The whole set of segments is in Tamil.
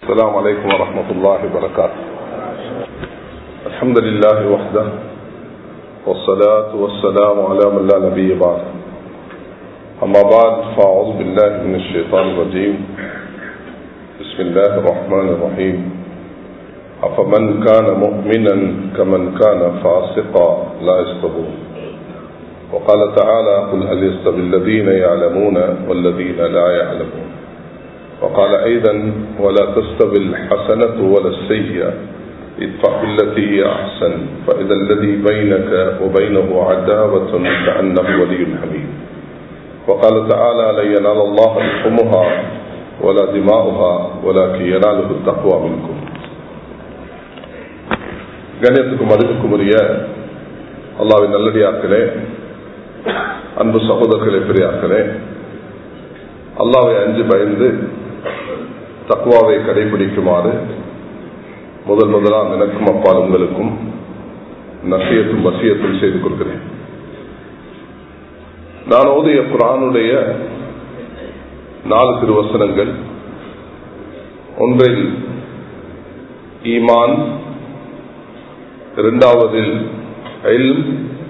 السلام عليكم ورحمة الله وبركاته الحمد لله وحده والصلاة والسلام على من لا نبي بعد أما بعد فأعوذ بالله من الشيطان الرجيم بسم الله الرحمن الرحيم أفمن كان مؤمنا كمن كان فاسقا لا يستوون وقال تعالى قل هل يستوي الذين يعلمون والذين لا يعلمون وقال أيضا ولا تستوي الحسنة ولا السيئة ادفع بالتي هي أحسن فإذا الذي بينك وبينه عداوة كأنه ولي حميد وقال تعالى لن ينال الله لحمها ولا دماؤها ولكن يناله التقوى منكم கண்ணியத்துக்கும் மதிப்புக்கும் உரிய அல்லாவின் நல்லடியார்களே அன்பு சகோதரர்களே பெரியார்களே அல்லாவை அஞ்சு பயந்து தக்குவாவை கடைபிடிக்குமாறு முதல் முதலாம் எனக்கும் அப்பால் உங்களுக்கும் நசியத்தும் வசியத்தும் செய்து கொடுக்கிறேன் நான் ஓதிய குரானுடைய நாலு திருவசனங்கள் ஒன்றில் ஈமான் இரண்டாவதில் எல்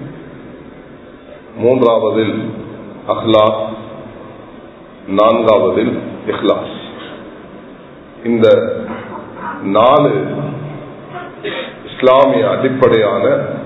மூன்றாவதில் அஹ்லாக் நான்காவதில் இஹ்லாஸ் இந்த நாலு இஸ்லாமிய அடிப்படையான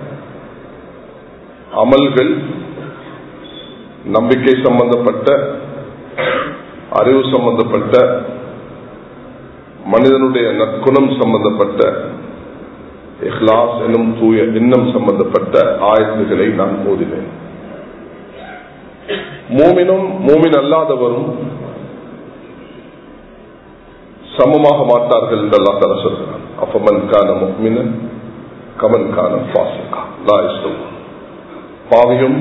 அமல்கள் நம்பிக்கை சம்பந்தப்பட்ட அறிவு சம்பந்தப்பட்ட மனிதனுடைய நற்குணம் சம்பந்தப்பட்ட இஹ்லாஸ் எனும் தூய எண்ணம் சம்பந்தப்பட்ட ஆயத்துகளை நான் ஓதினேன் மூமினும் மூமின் அல்லாதவரும் சமமாக மாட்டார்கள் என்று அல்லா தர சொல்கிறான் அப்பமன் கான முக்மின கமன் கான பாசிகா லா இஸ்லம் பாவியும்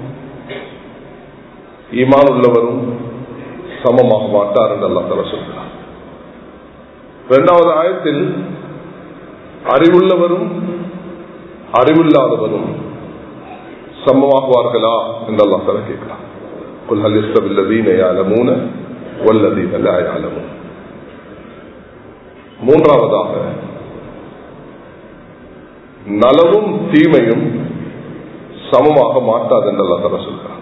ஈமான் உள்ளவரும் சமமாக மாட்டார் என்று அல்லா தர சொல்கிறான் இரண்டாவது ஆயத்தில் அறிவுள்ளவரும் அறிவில்லாதவரும் சமமாகுவார்களா என்று அல்லா தர கேட்கிறான் قل هل يستوي الذين يعلمون والذين لا يعلمون மூன்றாவதாக நலவும் தீமையும் சமமாக மாட்டாது என்று அல்லா தர சொல்கிறார்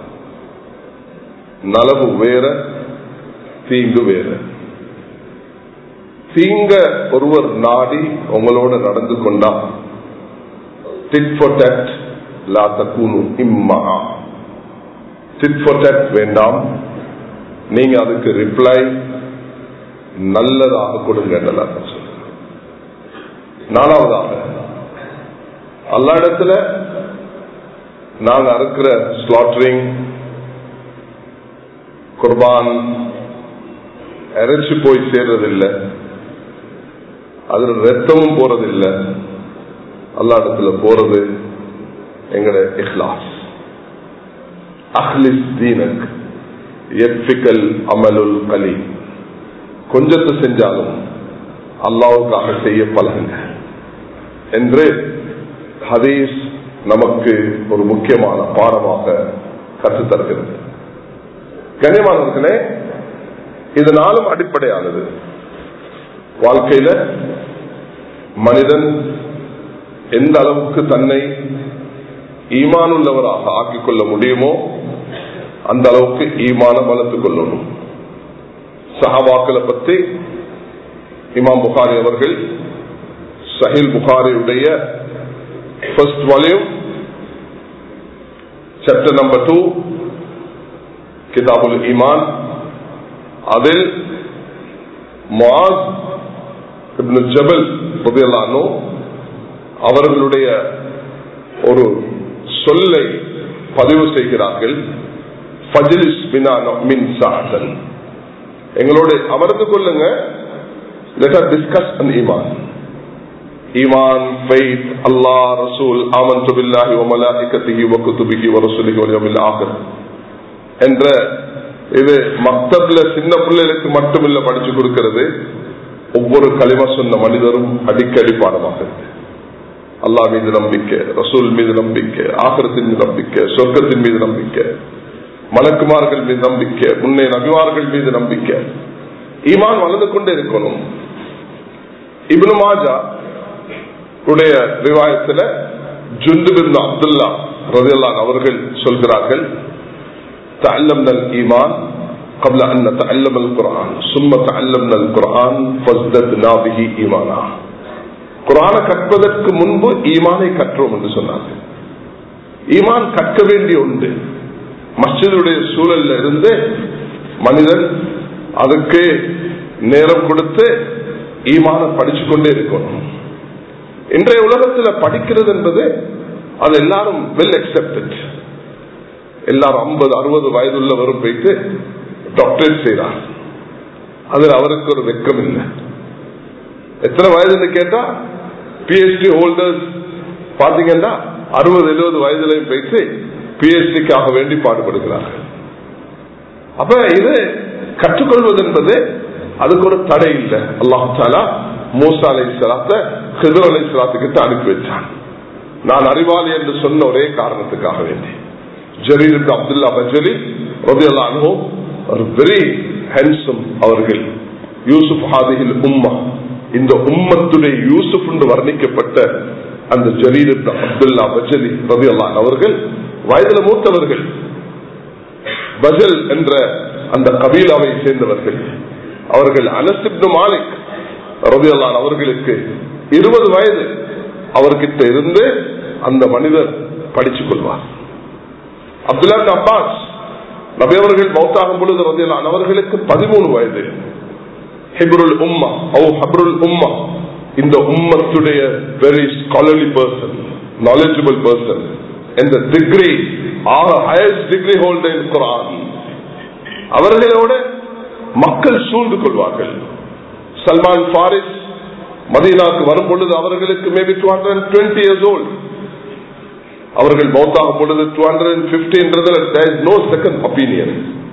நலவு வேற தீங்கு வேற தீங்க ஒருவர் நாடி உங்களோட நடந்து கொண்டா டிட் ஃபார் டட் லா தக்கூனு இம்மா டிட் ஃபார் டட் வேண்டாம் நீங்க அதுக்கு ரிப்ளை நல்லதாக கொடுங்க நாலாவதாக அல்ல இடத்துல நாங்க அறுக்கிற ஸ்லாட்டரிங் குர்பான் இறைச்சி போய் சேர்றதில்லை அதுல ரத்தமும் போறதில்லை அல்லா இடத்துல போறது எங்கட இஹ்லாஸ் அஹ்லிஸ் தீனக் எஃபிக்கல் அமலுல் கலி கொஞ்சத்தை செஞ்சாலும் அல்லாவுக்காக செய்ய பழகுங்க என்று ஹதீஸ் நமக்கு ஒரு முக்கியமான பாடமாக கற்றுத்தருகிறது கண்ணியமானவர்களே இது நாளும் அடிப்படையானது வாழ்க்கையில மனிதன் எந்த அளவுக்கு தன்னை ஈமானுள்ளவராக ஆக்கிக் கொள்ள முடியுமோ அந்த அளவுக்கு ஈமான வளர்த்துக் கொள்ளணும் சஹாபாக்களை பற்றி இமாம் புகாரி அவர்கள் சஹில் புகாரியுடைய first volume chapter number two கிதாபுல் ஈமான் அதில் ஜபல் புதியலானோ அவர்களுடைய ஒரு சொல்லை பதிவு செய்கிறார்கள் மின் சாதன் எங்களோட அமர்ந்து கொள்ளுங்க லெட் டிஸ்கஸ் அன் ஈமான் ஈமான் ஃபெய்த் அல்லா ரசூல் ஆமன் துபில்லாஹி வமலாஇகத்திஹி வகுத்துபிஹி வரசுலிஹி வல் ஆகிர் என்ற இது மக்தப்ல சின்ன பிள்ளைகளுக்கு மட்டுமில்ல படிச்சு கொடுக்கிறது ஒவ்வொரு களிமா சொன்ன மனிதரும் அடிக்கடி பாடமாக இருக்கு அல்லாஹ் மீது நம்பிக்கை ரசூல் மீது நம்பிக்கை ஆகரத்தின் மீது நம்பிக்கை சொர்க்கத்தின் மீது நம்பிக்கை மலக்குமார்கள் மீது நம்பிக்கை முன்னே நபிமார்கள் மீது நம்பிக்கை ஈமான் வளர்ந்து கொண்டே இருக்கணும் இப்னு மாஜா உடைய ரிவாயத்துல ஜுந்துபின் அப்துல்லா ரதியல்லான் அவர்கள் சொல்கிறார்கள் تعلمنا الإيمان قبل أن نتعلم القرآن ثم تعلمنا القرآن فازددنا به إيمانا குரான கற்பதற்கு முன்பு ஈமானை கற்றோம் என்று சொன்னார்கள் ஈமான் கற்க வேண்டிய ஒன்று மஸ்ஜிதுடைய சூழல்ல இருந்து மனிதன் அதுக்கு நேரம் கொடுத்து ஈமான படிச்சு கொண்டே இருக்கணும் இன்றைய உலகத்தில் படிக்கிறது என்பது அது எல்லாரும் வெல் அக்செப்டட் எல்லாரும் ஐம்பது அறுபது வயதுள்ளவரும் போயிட்டு டாக்டரேட் செய்யறார் அதில் அவருக்கு ஒரு வெக்கம் இல்லை எத்தனை வயதுன்னு கேட்டா பிஹெச்டி ஹோல்டர்ஸ் பாத்தீங்கன்னா அறுபது எழுபது வயதுலையும் போயிட்டு பிஹெச்டிக்காக வேண்டி பாடுபடுகிறார்கள் அப்ப இது கற்றுக்கொள்வது என்பது அதுக்கு ஒரு தடை இல்லை அல்லாஹாலா மூசா அலை சலாத்த ஹிதர் அலை சலாத்துக்கிட்ட அனுப்பி வச்சான் நான் அறிவாளி என்று சொன்ன ஒரே காரணத்துக்காக வேண்டி ஜரீர் அப்துல்லா பஜலி ரபியல்லா அனுபவம் ஒரு வெரி ஹேண்ட்ஸம் அவர்கள் யூசுப் ஹாதிகில் உம்மா இந்த உம்மத்துடைய யூசுப் என்று வர்ணிக்கப்பட்ட அந்த ஜரீர் அப்துல்லா பஜலி ரபியல்லா அவர்கள் வயதுல மூத்தவர்கள் பஜல் என்ற அந்த கபீலாவை சேர்ந்தவர்கள் அவர்கள் அனசிப்னு மாலிக் ரபியல்லான் அவர்களுக்கு இருபது வயது அவர்கிட்ட இருந்து அந்த மனிதர் படிச்சுக் கொள்வார் அப்துல்லா அப்பாஸ் நபி அவர்கள் மௌத்தாகும் பொழுது ரதியல்லான் அவர்களுக்கு பதிமூணு வயது ஹிப்ருல் உம்மா ஓ ஹப்ருல் உம்மா இந்த உம்மத்துடைய very scholarly person knowledgeable person இந்த degree highest degree holder in Quran அவர்களோட மக்கள் சூழ்ந்து கொள்வார்கள் சல்மான் பாரிஸ் மதீனாக்கு வரும் பொழுது அவர்களுக்கு maybe two hundred twenty years old அவர்கள் மௌத்தாகும் பொழுது two hundred fifty no second opinion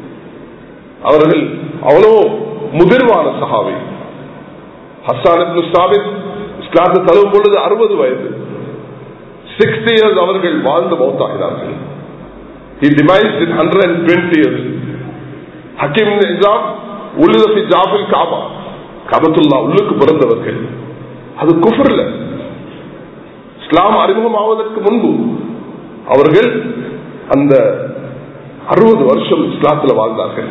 அவர்கள் அவ்வளோ முதிர்வான சகாவை ஹசான் சாபித் இஸ்லாத்து தழுவும் பொழுது அறுபது வயது சிக்ஸ்டி இயர்ஸ் அவர்கள் வாழ்ந்து மௌத்தாகிறார்கள் He demised in 120 years. Hakeem Nizam உள்ளுதபி ஜாபில் காபா கபத்துல்லா உள்ளுக்கு பிறந்தவர்கள் அது குஃபர்ல இஸ்லாம் அறிமுகமாவதற்கு முன்பு அவர்கள் அந்த அறுபது வருஷம் இஸ்லாத்துல வாழ்ந்தார்கள்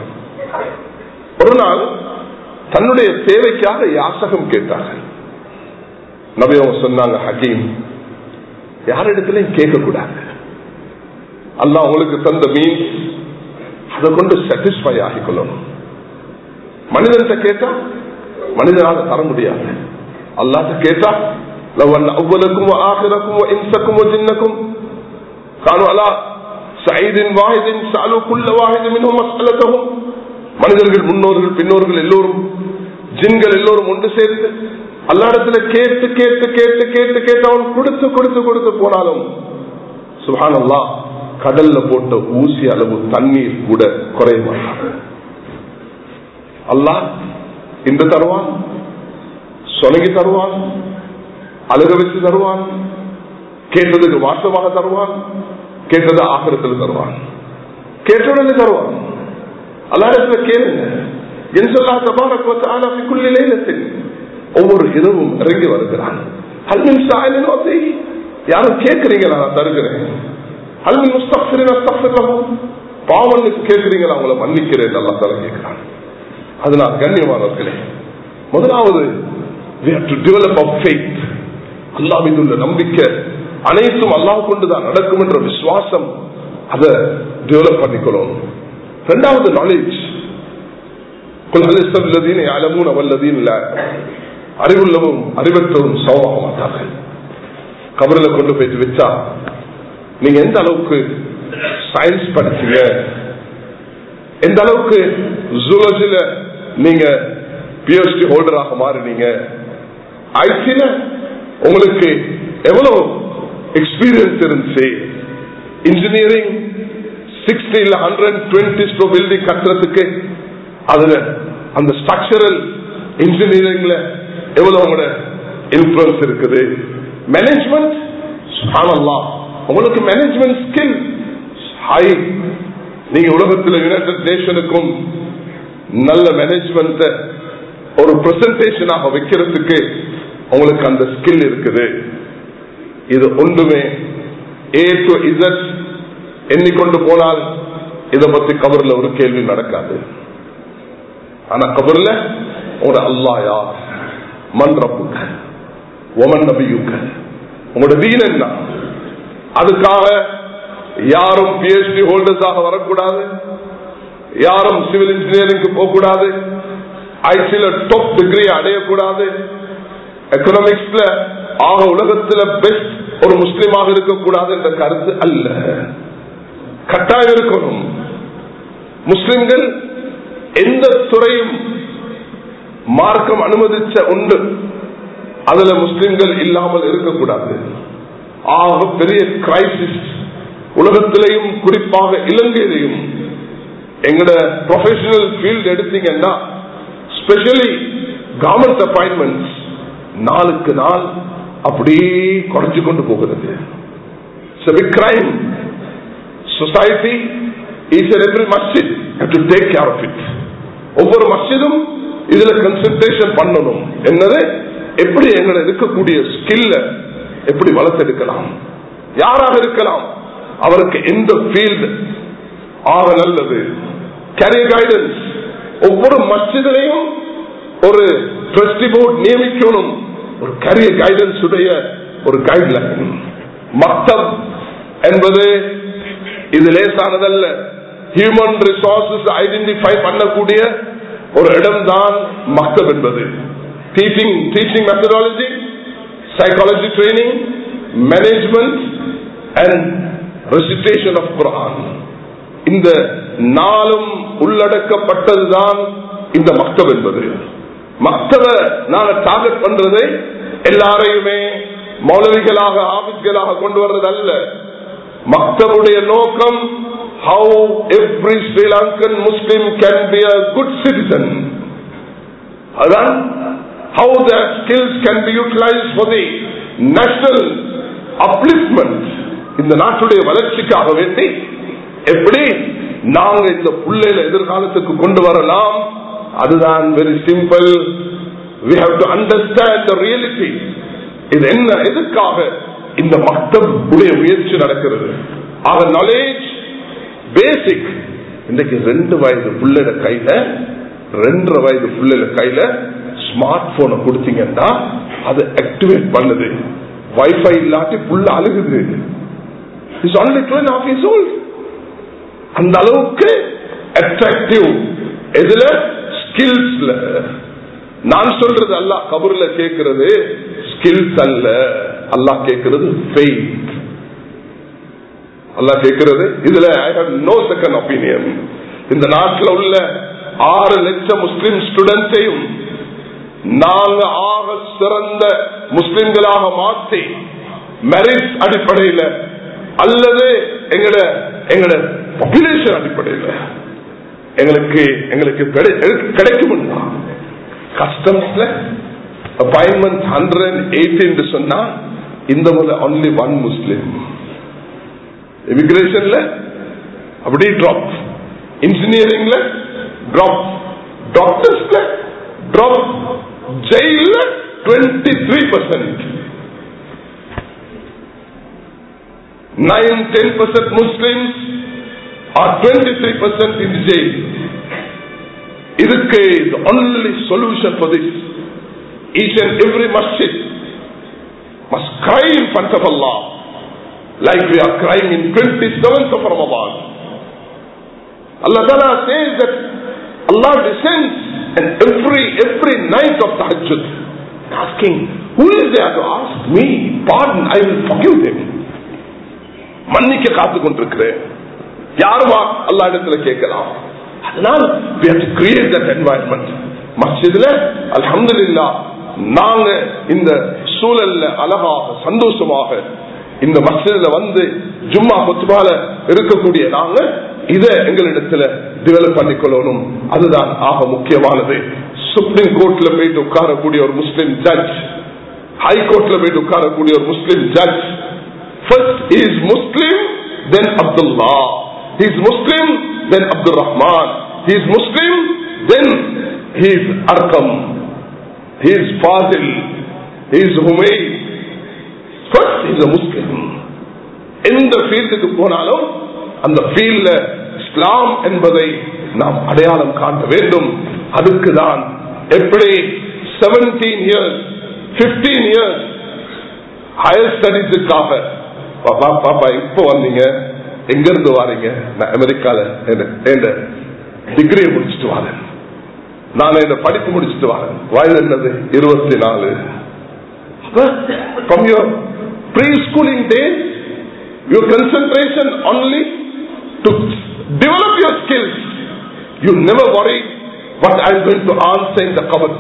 ஒரு நாள் தன்னுடைய தேவைக்காக யாசகம் கேட்டார்கள் நபி அவங்க சொன்னாங்க ஹக்கீம் யாரிடத்திலையும் கேட்கக்கூடாது அல்ல உங்களுக்கு தந்த மீன்ஸ் அதை கொண்டு சாட்டிஸ்பை ஆகிக்கொள்ளணும் மனிதன்கிட்ட கேட்டா மனிதனால தர முடியாது அல்லாட்ட கேட்டா لو أن أولكم وآخركم وإنسكم وجنكم كانوا على سعيد واحد سألوا كل واحد منهم مسألتهم மனிதர்கள் முன்னோர்கள் பின்னோர்கள் எல்லோரும் ஜின்கள் எல்லோரும் ஒன்று சேர்ந்து அல்லாடத்துல கேட்டு கேட்டு கேட்டு கேட்டு கேட்டு அவன் கொடுத்து கொடுத்து கொடுத்து போனாலும் சுஹான் அல்லா கடல்ல போட்ட ஊசி அளவு தண்ணீர் கூட குறைய மாட்டான் அல்லாஹ் இந்த தருவான் சொலகி தருவான் அழுக வச்சு தருவான் கேட்டதுக்கு வாசமாக தருவான் கேட்டது ஆக்கிரத்தில் தருவான் கேட்டவுடனே தருவான் அல்லாடத்துல கேளுங்க என் சொல்லா தபாரக்குள்ளிலேலத்தில் ஒவ்வொரு இரவும் இறங்கி வருகிறான் அல்மின் சாயலினோ யாரும் கேட்கிறீங்களா நான் தருகிறேன் அல்மின் முஸ்தபின் அஸ்தபிரமும் பாவனுக்கு கேட்கிறீங்களா அவங்கள மன்னிக்கிறேன் நல்லா தர கேட்கிறான் அதனால் கண்ணியமானவர்களே முதலாவது we have to develop our faith அல்லா மீது உள்ள நம்பிக்கை அனைத்தும் அல்லாஹ் கொண்டுதான் நடக்கும் என்ற விசுவாசம் அதை டெவலப் பண்ணிக்கொள்ளணும் ரெண்டாவது நாலேஜ் அறிவுள்ளவும் அறிவற்றவும் சமமாக மாட்டார்கள் கபரில் கொண்டு போயிட்டு வச்சா நீங்க எந்த அளவுக்கு சயின்ஸ் படிச்சீங்க எந்த அளவுக்கு ஜூலஜில நீங்க பிஎஸ்டி ஹோல்டராக மாறினீங்க ஐசில உங்களுக்கு எவ்வளவு எக்ஸ்பீரியன்ஸ் இருந்துச்சு இன்ஜினியரிங் சிக்ஸ்டி இல்ல ஹண்ட்ரட் டுவெண்ட்டி ஸ்டோ பில்டிங் கட்டுறதுக்கு அதுல அந்த ஸ்ட்ரக்சரல் இன்ஜினியரிங்ல எவ்வளவு உங்களோட இன்ஃபுளுன்ஸ் இருக்குது மேனேஜ்மெண்ட் ஆனல்லாம் உங்களுக்கு மேனேஜ்மெண்ட் ஸ்கில் ஹை நீங்க உலகத்தில் யுனைடெட் நேஷனுக்கும் நல்ல மேனேஜ்மெண்ட் ஒரு பிரசன்டேஷனாக வைக்கிறதுக்கு உங்களுக்கு அந்த ஸ்கில் இருக்குது இது ஒன்றுமே ஏ டு இசட் எண்ணிக்கொண்டு போனால் இதை பத்தி கபர்ல ஒரு கேள்வி நடக்காது ஆனா கபர்ல உங்களோட அல்லா யார் மண் ரப்புக்க ஒமன் நபியுக்க உங்களோட தீன் என்ன அதுக்காக யாரும் பிஹெச்டி ஹோல்டர்ஸாக வரக்கூடாது யாரும் சிவில் இன்ஜினியரிங்க்கு போகக்கூடாது ஐசில டாப் டிகிரி அடையக்கூடாது எக்கனாமிக்ஸ்ல ஆக உலகத்துல பெஸ்ட் ஒரு முஸ்லீமாக இருக்கக்கூடாது என்ற கருத்து அல்ல கட்டாயம் இருக்கணும் முஸ்லிம்கள் எந்த துறையும் மார்க்கம் அனுமதிச்ச உண்டு அதுல முஸ்லிம்கள் இல்லாமல் இருக்கக்கூடாது ஆக பெரிய கிரைசிஸ் உலகத்திலையும் குறிப்பாக இலங்கையிலையும் எங்கட ப்ரொஃபஷனல் ஃபீல்ட் எடுத்தீங்கன்னா ஸ்பெஷலி கவர்மெண்ட் அப்பாயின்மெண்ட்ஸ் நாளுக்கு நாள் அப்படியே குறைஞ்சு கொண்டு போகிறது crime society each and every மஸ்ஜித் to take care of it ஒவ்வொரு மஸ்ஜிதும் இதுல கன்சன்ட்ரேஷன் பண்ணணும் என்னது எப்படி எங்களை இருக்கக்கூடிய ஸ்கில்ல எப்படி வளர்த்தெடுக்கலாம் யாராக இருக்கலாம் அவருக்கு எந்த ஃபீல்டு ஆக நல்லது கேரியர் கைடன்ஸ் ஒவ்வொரு மஸ்ஜிதிலையும் ஒரு ட்ரஸ்டி போர்ட் நியமிக்கணும் ஒரு கேரியர் கைடன்ஸ் உடைய ஒரு கைட்லைன் மக்தப் என்பது இது லேசானதல்ல ஹியூமன் ரிசோர்சஸ் ஐடென்டிஃபை பண்ணக்கூடிய ஒரு இடம் தான் மக்தப் என்பது teaching teaching methodology psychology training management and recitation of Quran இந்த நாளும் உள்ளடக்கப்பட்டதுதான் இந்த மக்தப் என்பது மக்தப நாங்க டார்கெட் பண்றது எல்லாரையுமே மௌலவிகளாக ஆபிஸ்களாக கொண்டு வர்றது அல்ல மக்தபுடைய நோக்கம் how every Sri Lankan Muslim can be a good citizen அதான் how the skills can be utilise for the national upliftment இந்த நாட்டுடைய வளர்ச்சிக்காக வேண்டி எப்படி நாங்க இந்த புள்ளையில எதிர்காலத்துக்கு கொண்டு வரலாம் அதுதான் very simple we have to understand the reality இது என்ன எதுக்காக இந்த மக்தப் உடைய முயற்சி நடக்கிறது ஆக நாலேஜ் பேசிக் இன்னைக்கு ரெண்டு வயது புள்ளைட கையில ரெண்டரை வயது புள்ளைட கையில ஸ்மார்ட் போனை கொடுத்தீங்கன்னா அது ஆக்டிவேட் பண்ணுது வைஃபை இல்லாட்டி புள்ள அழுகுது is only two and half years old அந்த அளவுக்கு அட்ராக்டிவ் எதுல ஸ்கில்ஸ்ல நான் சொல்றது அல்ல கபூர்ல கேட்கிறது ஸ்கில்ஸ் அல்ல அல்லா கேட்கிறது ஃபெய்த் அல்லா கேட்கிறது இதுல I have no second opinion இந்த நாட்டில் உள்ள ஆறு லட்சம் முஸ்லிம் ஸ்டூடெண்ட்ஸையும் நாங்க ஆக சிறந்த முஸ்லிம்களாக மாற்றி மெரிட் அடிப்படையில் அல்லது எங்கட எங்கட பாப்புலேஷன் அடிப்படையில் எங்களுக்கு எங்களுக்கு கிடைக்கும் கஸ்டம்ஸ்ல அப்பாயின்மெண்ட் ஹண்ட்ரட் எயிட்டி சொன்னா இந்த முறை ஒன்லி ஒன் முஸ்லிம் இமிகிரேஷன்ல அப்படி ட்ராப் இன்ஜினியரிங்ல ட்ராப் டாக்டர்ஸ்ல ட்ராப் ஜெயில twenty three percent nine ten percent Muslims are twenty three percent in jail இதுக்கு only solution for this each and every masjid must cry in front of Allah like we are crying in 27th of Ramadan. Allah Ta'ala says that Allah descends and every every night of Tahajjud asking, who is there to ask me pardon? I will forgive them. மன்னிக்க காத்து கொண்டிருக்கிறேன் யாருமா அல்லா இடத்துல கேட்கலாம் அதனால் we have to create that environment மஸ்ஜித்ல அல்ஹம்துலில்லா நாங்க இந்த சூழல்ல அழகாக சந்தோஷமாக இந்த மஸ்ஜித்ல வந்து ஜும்மா கொத்துபால இருக்கக்கூடிய நாங்க இத எங்களிடத்துல டெவலப் பண்ணிக்கொள்ளணும் அதுதான் ஆக முக்கியமானது சுப்ரீம் கோர்ட்ல போயிட்டு உட்காரக்கூடிய ஒரு முஸ்லிம் ஜட்ஜ் ஹை கோர்ட்ல போயிட்டு உட்காரக்கூடிய ஒரு Muslim judge first is Muslim then Abdullah is Muslim then Abdul Rahman is Muslim then he is Arkam, he is Fazil, is ஹுமை ஃபர்ஸ்ட் இஸ் முஸ்லிம் எந்த ஃபீல்டுக்கு போனாலும் அந்த ஃபீல்ட்ல இஸ்லாம் என்பதை நாம் அடையாளம் காட்ட வேண்டும் அதுக்கு தான் எப்படி seventeen years fifteen years higher ஸ்டடிஸுக்காக பாப்பா பாப்பா இப்போ வந்தீங்க எங்க இருந்து வாரீங்க நான் அமெரிக்கால டிகிரியை முடிச்சுட்டு வரேன் நான் என்ன படிப்பு முடிச்சுட்டு வரேன் வயது என்னது இருபத்தி நாலு from your preschooling days your concentration only to develop your skills you never worry what I'm going to answer in the cupboard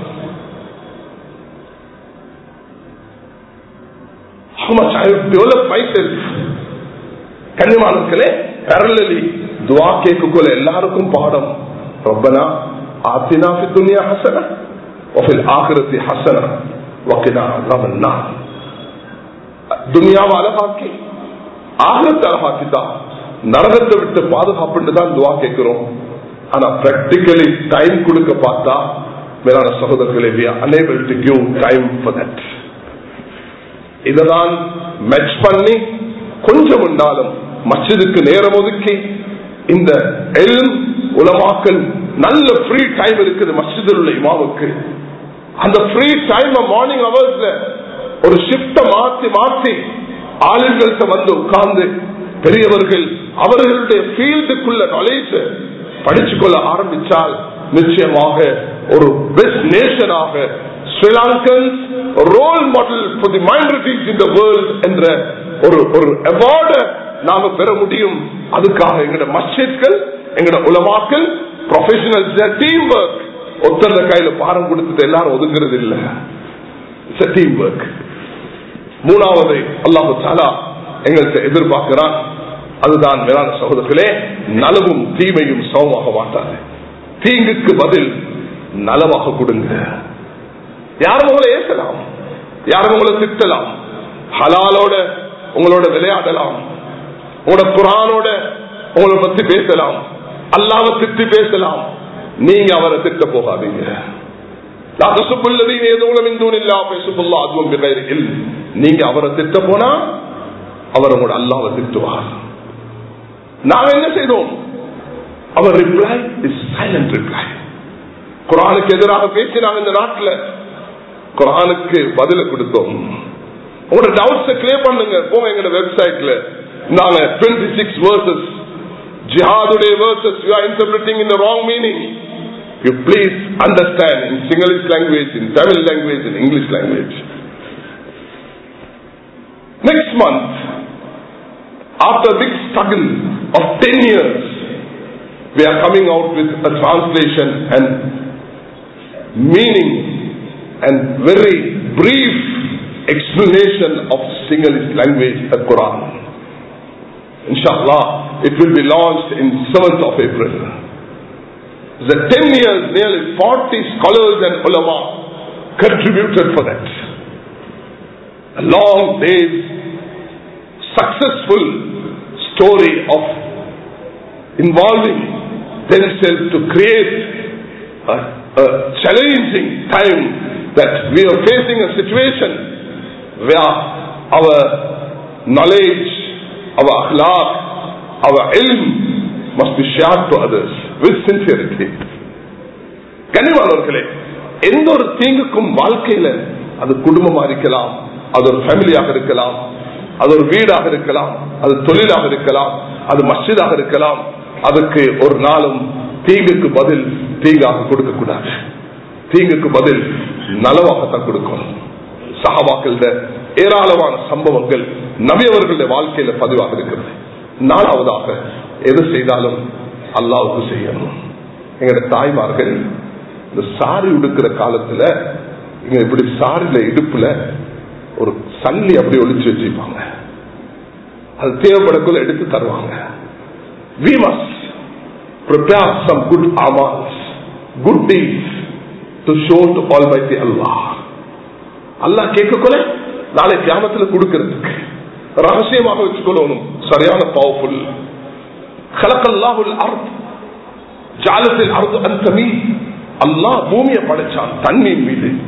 how much I have developed myself கண்ணியமானவர்களே parallelly துவா கேட்கக்குள்ள எல்லாருக்கும் பாடம் ரப்பனா ஆத்தினா في الدنيا حسنة وفي الآخرة حسنة وقنا عذاب النار துனியாவை அழகாக்கி ஆகத்தை அழகாக்கிதான் நரகத்தை விட்டு பாதுகாப்புன்னு தான் துவா கேட்கிறோம் ஆனா பிராக்டிக்கலி டைம் கொடுக்க பார்த்தா மேலான சகோதரர்களே we are unable to give time for that இததான் மேட்ச் பண்ணி கொஞ்சம் உண்டாலும் மஸ்ஜிதுக்கு நேரம் ஒதுக்கி இந்த எல்ம் உலமாக்கல் நல்ல ஃப்ரீ டைம் இருக்குது மஸ்ஜிதில் உள்ள இமாவுக்கு அந்த ஃப்ரீ டைம் மார்னிங் அவர்ஸ்ல ஒரு ஷிப்ட மாத்தி மாத்தி ஆளுங்கள்ட்ட வந்து உட்கார்ந்து பெரியவர்கள் அவர்களுடைய ஃபீல்டுக்குள்ள நாலேஜ் படிச்சு கொள்ள ஆரம்பிச்சால் நிச்சயமாக ஒரு பெஸ்ட் நேஷனாக Sri Lankan role model for the minorities in the world என்ற ஒரு ஒரு அவார்டு நாம பெற முடியும் அதுக்காக எங்கட மஸ்ஜித்கள் எங்கட உலமாக்கள் ப்ரொஃபஷனல் டீம் ஒர்க் ஒத்தந்த கையில பாரம் கொடுத்துட்டு எல்லாரும் ஒதுங்குறது இல்ல டீம் ஒர்க் மூணாவது அல்லாஹு தாலா எங்கள்கிட்ட எதிர்பார்க்கிறான் அதுதான் மேலான சகோதரர்களே நலவும் தீமையும் சமமாக மாட்டாது தீங்குக்கு பதில் நலவாக கொடுங்க யாரும் உங்களை ஏசலாம் யாரும் உங்களை திட்டலாம் ஹலாலோட உங்களோட விளையாடலாம் உங்களோட குரானோட உங்களை பத்தி பேசலாம் அல்லாம திட்டி பேசலாம் நீங்க அவரை திட்ட போகாதீங்க நீங்க அவரை திட்ட போனா அவர் உங்களோட அல்லாவை திட்டுவார் நாங்க என்ன செய்தோம் அவர் ரிப்ளை இஸ் சைலண்ட் ரிப்ளை குரானுக்கு எதிராக பேசினாங்க இந்த நாட்டில் குரானுக்கு பதில கொடுத்தோம் உங்களோட டவுட்ஸ் கிளியர் பண்ணுங்க போங்க எங்க வெப்சைட்ல நாங்க டுவெண்ட்டி சிக்ஸ் வேர்சஸ் ஜிஹாதுடைய verses you are interpreting in wrong meaning you please understand in Sinhalese language, in Tamil language, in English language. Next month, after a big struggle of 10 years, we are coming out with a translation and meaning and very brief explanation of Sinhalese language, the Quran. Inshallah, it will be launched in 7th of April. The 10 years, nearly 40 scholars and ulama contributed for that. A long day's successful story of involving themselves to create a, a challenging time that we are facing a situation where our knowledge, our akhlaq, our ilm must be shared to others with sincerity. கனிவாளர்களே எந்த ஒரு தீங்குக்கும் வாழ்க்கையில அது குடும்பமா இருக்கலாம் அது ஒரு ஃபேமிலியாக இருக்கலாம் அது ஒரு வீடாக இருக்கலாம் அது தொழிலாக இருக்கலாம் அது மஸ்ஜிதாக இருக்கலாம் அதுக்கு ஒரு நாளும் தீங்குக்கு பதில் தீங்காக கொடுக்க கூடாது தீங்குக்கு பதில் நலவாகத்தான் கொடுக்கணும் சஹாபாக்கள ஏராளமான சம்பவங்கள் நபியவர்களுடைய வாழ்க்கையில பதிவாக இருக்கிறது நாலாவதாக எது செய்தாலும் அல்லாவுக்கு செய்யணும் எங்களோட தாய்மார்கள் இந்த சாரி உடுக்கிற காலத்துல இங்க இப்படி சாரில இடுப்புல ஒரு சல்லி அப்படி ஒழிச்சு வச்சிருப்பாங்க அது தேவைப்படக்குள்ள எடுத்து தருவாங்க we must prepare some good amals good deeds to show to almighty allah அல்லாஹ் கேட்கக்குள்ள நாளை கிராமத்துல கொடுக்கறதுக்கு ரகசியமாக வச்சுக்கொள்ளணும் சரியான பவர்ஃபுல் கலக்கல்லாஹுல் அர்த் ஜாலத்தில் அர்த் அந்த மீ அல்லாஹ் பூமியை படைச்சான் தண்ணீர் மீது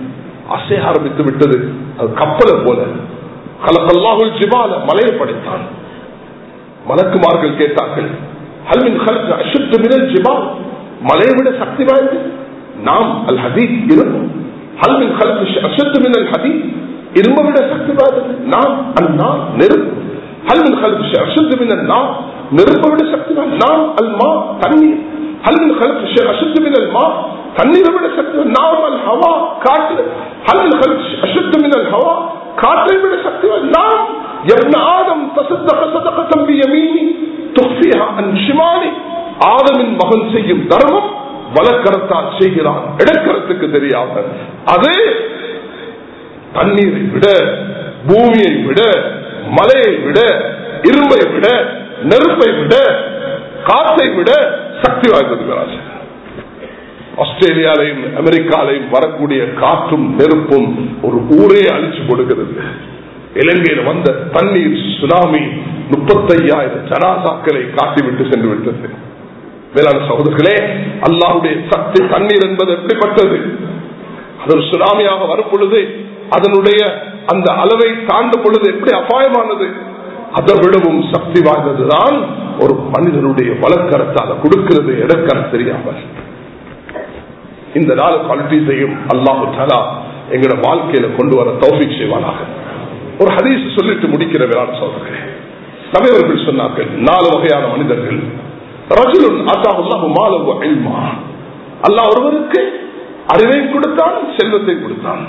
அசைய ஆரம்பித்து விட்டது அது கப்பலை போல கலக்கல்லாஹுல் ஜிபால மலையை படைத்தான் மலக்குமார்கள் கேட்டார்கள் ஹல்மின் ஹல்க அசுத்த மினல் ஜிபால் மலையை விட சக்தி வாய்ந்து நாம் அல் ஹதீத் இரும்பும் ஹல்மின் ஹல்க அசுத்த மினல் ஹதீத் இரும்பை விட சக்தி வாய்ந்தது நாம் அந்நா நெருப்பு ஹல்மின் ஹல்க அசுத்த மினல் நா நெருப்பை விட சக்தி வாய்ந்தது நாம் அல் மா தண்ணீர் ஹல்மின் ஹல்க அசுத்த மினல் மா தண்ணீரை விட சக்தி நாம் அல் ஹவா காற்று ஹல்மின் ஹல்க அசுத்த மினல் ஹவா காற்றை விட சக்தி நாம் ابن آدم تصدق صدقة بيميني تخفيها عن شمالي ஆதமின் மகன் செய்யும் தர்மம் வலக்கரத்தால் செய்கிறான் இடக்கரத்துக்கு தெரியாம அதே தண்ணீரை விட பூமியை விட மலையை விட இரும்பை விட நெருப்பை விட காற்றை விட சக்தி வாய்ந்தது ஆஸ்திரேலியாலையும் அமெரிக்காலையும் வரக்கூடிய காற்றும் நெருப்பும் ஒரு ஊரே அழிச்சு கொடுக்கிறது இலங்கையில் வந்த தண்ணீர் சுனாமி முப்பத்தையாயிரம் ஜனாசாக்களை காட்டிவிட்டு சென்று விட்டது வேளாண் சகோதரர்களே அல்லாவுடைய சக்தி தண்ணீர் என்பது எப்படிப்பட்டது அது ஒரு சுனாமியாக வரும் பொழுது அதனுடைய அந்த அளவை தாண்டும் பொழுது எப்படி அபாயமானது அதை விடவும் சக்தி வாய்ந்ததுதான் ஒரு மனிதனுடைய வழக்கரத்தால கொடுக்கிறது இடக்கரம் தெரியாமல் இந்த நாலு குவாலிட்டிஸையும் அல்லாஹு தலா எங்களோட வாழ்க்கையில கொண்டு வர தௌஃபிக் செய்வானாக ஒரு ஹதீஸ் சொல்லிட்டு முடிக்கிற வேளாண் சொல்றேன் நபையவர்கள் சொன்னார்கள் நாலு வகையான மனிதர்கள் ரஜுலுன் அல்லாஹு மாலவு அல்மா அல்லாஹ் ஒருவருக்கு அறிவையும் கொடுத்தான் செல்வத்தையும் கொடுத்தான்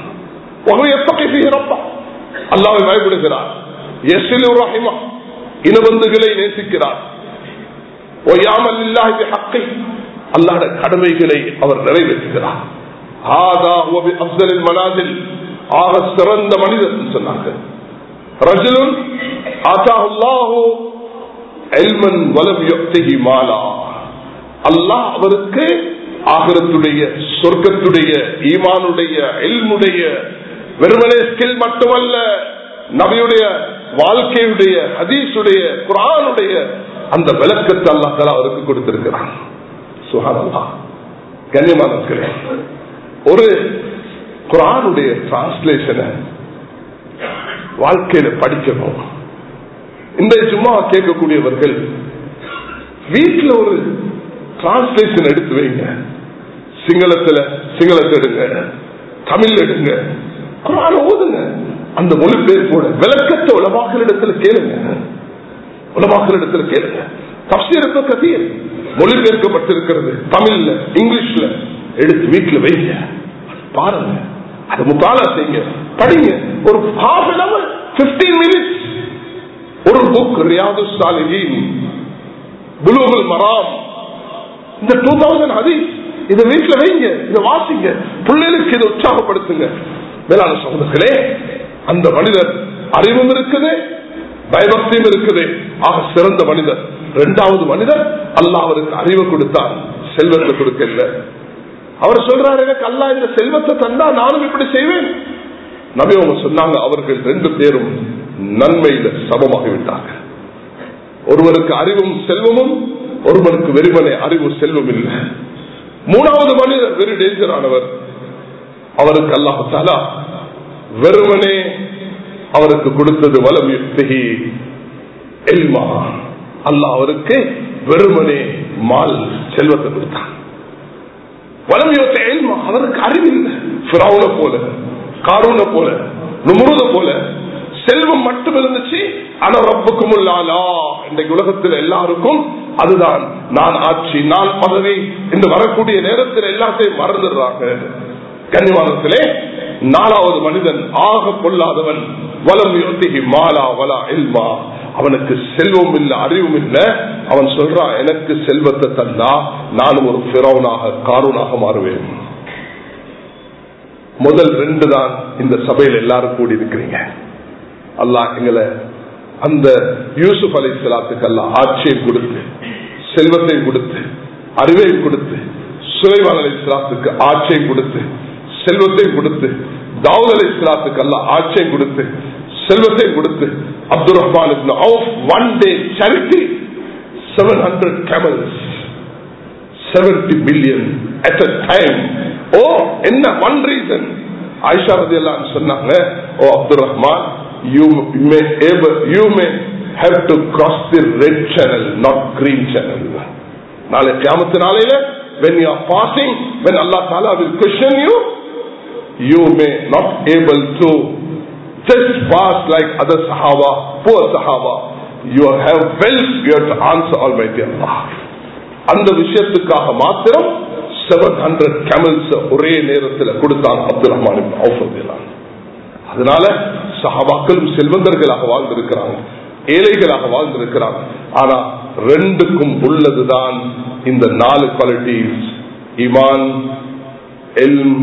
அல்லாவை பயப்படுகிறார் இனபந்துகளை நேசிக்கிறார் அல்லாட கடமைகளை அவர் நிறைவேற்றுகிறார் மனாதில் ஆக சிறந்த மனிதர் சொன்னார்கள் ரஜுலுன் ஆதாஹுல்லாஹு எல்மன் வலம் யுக்திஹி மாலா அல்லாஹ் அவருக்கு ஆகரத்துடைய சொர்க்கத்துடைய ஈமானுடைய எல்முடைய வெறுமனே ஸ்கில் மட்டுமல்ல நபியுடைய வாழ்க்கையுடைய ஹதீஸுடைய குரானுடைய அந்த விளக்கத்தை அல்லா தலா அவருக்கு கொடுத்திருக்கிறான் சுகானல்லா கண்ணியமானே ஒரு குரானுடைய டிரான்ஸ்லேஷனை வாழ்க்கையில படிக்கணும் இந்த சும்மா கேட்கக்கூடியவர்கள் வீட்டில் ஒரு டிரான்ஸ்லேஷன் எடுத்து வைங்க சிங்களத்துல சிங்களத்தை எடுங்க தமிழ் எடுங்க குரான ஓதுங்க அந்த மொழிபெயர்ப்போட விளக்கத்தை உலமாக்கல் இடத்துல கேளுங்க உலமாக்கல் இடத்துல கேளுங்க தப்சீரத்தை கதியர் மொழிபெயர்க்கப்பட்டிருக்கிறது தமிழ்ல இங்கிலீஷ்ல எடுத்து வீட்டுல வைங்க பாருங்க அது முத்தாலா செய்யுங்க படிங்க ஒரு half an hour fifteen minutes ஒரு புக் ரியாது சாலிஹின் புலூகுல் மராம் இந்த டூ தௌசண்ட் ஹதீஸ் இதை வீட்டுல வைங்க இதை வாசிங்க பிள்ளைகளுக்கு இதை உற்சாகப்படுத்துங்க மேலான சகோதரர்களே அந்த மனிதர் அறிவும் இருக்குது பயபக்தியும் இருக்குது ஆக சிறந்த மனிதர் இரண்டாவது மனிதர் அல்லாஹ் அவருக்கு அறிவை கொடுத்தார் செல்வத்தை கொடுக்கல அவர் சொல்றாரு எனக்கு அல்லா இந்த செல்வத்தை தந்தா நானும் இப்படி செய்வேன் நபி அவங்க சொன்னாங்க அவர்கள் ரெண்டு பேரும் நன்மையில சமமாகிவிட்டார்கள் ஒருவருக்கு அறிவும் செல்வமும் ஒருவருக்கு வெறுமனே அறிவு செல்வம் இல்லை மூணாவது மனிதர் வெறு டேஞ்சரானவர் அவருக்கு அல்லாஹாலா வெறுமனே அவருக்கு கொடுத்தது வலம் யுக்தி எல்மா அல்லாஹ் அவருக்கு வெறுமனே மால் செல்வத்தை கொடுத்தான் வலம் யுக்தி எல்மா அவருக்கு அறிவில்லை பிராவுன போல காரூன போல நுமுருத போல செல்வம் மட்டும் இருந்துச்சு ஆனா ரப்புக்கும் இல்லாலா இன்றைக்கு உலகத்தில் எல்லாருக்கும் அதுதான் நான் ஆட்சி நான் பதவி என்று வரக்கூடிய நேரத்தில் எல்லாத்தையும் மறந்துடுறாங்க கன்னிவானத்திலே நாலாவது மனிதன் ஆக கொள்ளாதவன் வலம் யோத்திகி மாலா வலா எல்மா அவனுக்கு செல்வம் இல்ல அறிவும் இல்ல அவன் சொல்றான் எனக்கு செல்வத்தை தந்தா நானும் ஒரு பிறவனாக காரூனாக மாறுவேன் முதல் ரெண்டு தான் இந்த சபையில் எல்லாரும் கூடி இருக்கிறீங்க அல்லாஹ் எங்களை அந்த யூசுப் அலை சலாத்துக்கு அல்ல ஆட்சியை கொடுத்து செல்வத்தையும் கொடுத்து அறிவையும் கொடுத்து சுலைவான் அலை சலாத்துக்கு ஆட்சியை கொடுத்து செல்வத்தையும் கொடுத்து தாவூத் அலை சலாத்துக்கு அல்ல ஆட்சியை கொடுத்து செல்வத்தையும் கொடுத்து Abdul Rahman one day charity seven hundred camels seventy billion at a time oh என்ன ஒன் ரீசன் ஆயிஷா ரதி எல்லாம் சொன்னாங்க oh Abdul Rahman you may you may have to cross the red channel not green channel நாளை கியாமத்து நாளையில when you are passing when Allah Ta'ala will question you you may not able to just pass like other Sahaba poor Sahaba you have wealth you have to answer Almighty Allah அந்த விஷயத்துக்காக மாத்திரம் செவன் ஹண்ட்ரட் கேமல்ஸ் ஒரே நேரத்தில் கொடுத்தாங்க அப்துல் ரஹ்மான் அதனால சஹாபாக்களும் செல்வந்தர்களாக வாழ்ந்திருக்கிறாங்க ஏழைகளாக வாழ்ந்திருக்கிறாங்க ஆனா ரெண்டுக்கும் உள்ளதுதான் இந்த நாலு குவாலிட்டிஸ் இமான் எல்ம்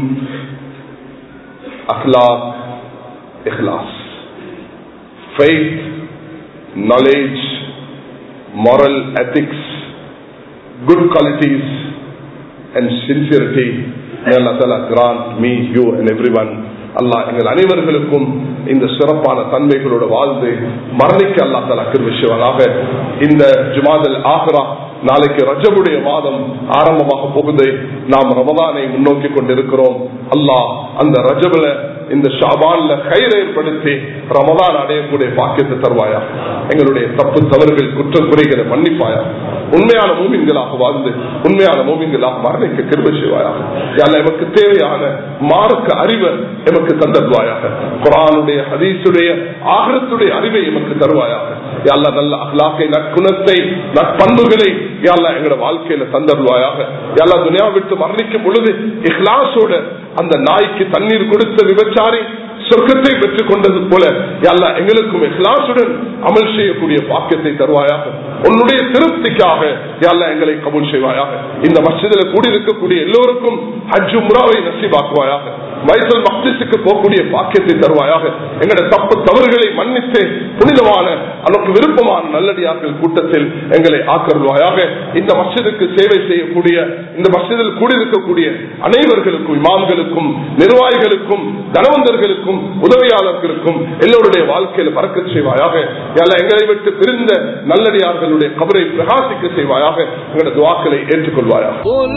அஹ்லாக் இஹ்லாஸ் faith knowledge moral ethics good qualities and sincerity may Allah Ta'ala grant me you and everyone அல்லாஹ் எங்கள் அனைவர்களுக்கும் இந்த சிறப்பான தன்மைகளோடு வாழ்ந்து மரணிக்க அல்லா தலா கிருவிஷவனாக இந்த ஜுமாதல் ஆஹ்ரா நாளைக்கு ரஜபுடைய மாதம் ஆரம்பமாக போகுது நாம் ரமதானை முன்னோக்கி கொண்டிருக்கிறோம் அல்லாஹ் அந்த ரஜபுல இந்த ஷாபான்ல கயிறு ஏற்படுத்தி ரமதான் அடையக்கூடிய பாக்கியத்தை தருவாயா எங்களுடைய தப்பு தவறுகள் குற்றம் குறைகளை மன்னிப்பாயா உண்மையான மூமின்களாக வாழ்ந்து உண்மையான மூமின்களாக மரணிக்க கிருப செய்வாயாக யால எமக்கு தேவையான மார்க்க அறிவை எமக்கு தந்தருவாயாக குரானுடைய ஹதீசுடைய ஆகரத்துடைய அறிவை எமக்கு தருவாயாக யாழ்ல நல்ல அஹ்லாக்கை நற்குணத்தை நற்பண்புகளை யாழ்ல எங்களோட வாழ்க்கையில தந்தருவாயாக யாழ்லா துனியா விட்டு மரணிக்கும் பொழுது இஹ்லாசோட அந்த நாய்க்கு தண்ணீர் கொடுத்த விபச்சாரி சொர்க்கத்தை பெற்றுக் கொண்டது போல அல்ல எங்களுக்கும் இஹ்லாசுடன் அமல் செய்யக்கூடிய பாக்கியத்தை தருவாயாக உன்னுடைய திருப்திக்காக அல்ல எங்களை கபூல் செய்வாயாக இந்த மசிதில் கூடியிருக்கக்கூடிய எல்லோருக்கும் ஹஜ்ஜு முறாவை நசிவாக்குவாயாக மைசல் மக்திசுக்கு போகக்கூடிய பாக்கியத்தை தருவாயாக எங்களுடைய தப்பு தவறுகளை மன்னித்து புனிதமான நமக்கு விருப்பமான நல்லடியார்கள் கூட்டத்தில் எங்களை ஆக்கருவாயாக இந்த மசிதுக்கு சேவை செய்யக்கூடிய இந்த மசிதில் கூடியிருக்கக்கூடிய அனைவர்களுக்கும் இமாம்களுக்கும் நிர்வாகிகளுக்கும் தனவந்தர்களுக்கும் உதவியாளர்களுக்கும் எல்லோருடைய வாழ்க்கையில் பறக்க செய்வாயாக எங்களை விட்டு பிரிந்த நல்லடியார்களுடைய கபரை பிரகாசிக்க செய்வாயாக எங்களுடைய துவாக்களை ஏற்றுக்கொள்வாயாக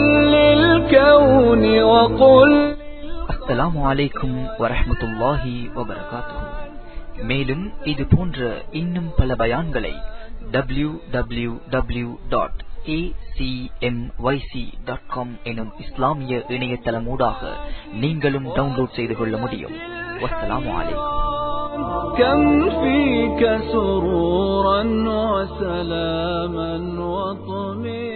அஸ்ஸலாமு அலைக்கும் வரஹமத்துல்லாஹி வபரகாத்துஹு மேலும் இது போன்ற இன்னும் பல பயான்களை W W W dot acmyc.com எனும் இஸ்லாமிய இணையதளமூடாக நீங்களும் டவுன்லோட் செய்து கொள்ள முடியும் வஸ்ஸலாமு அலைக்கும் كم فيك سرورا وسلاما وطمئنا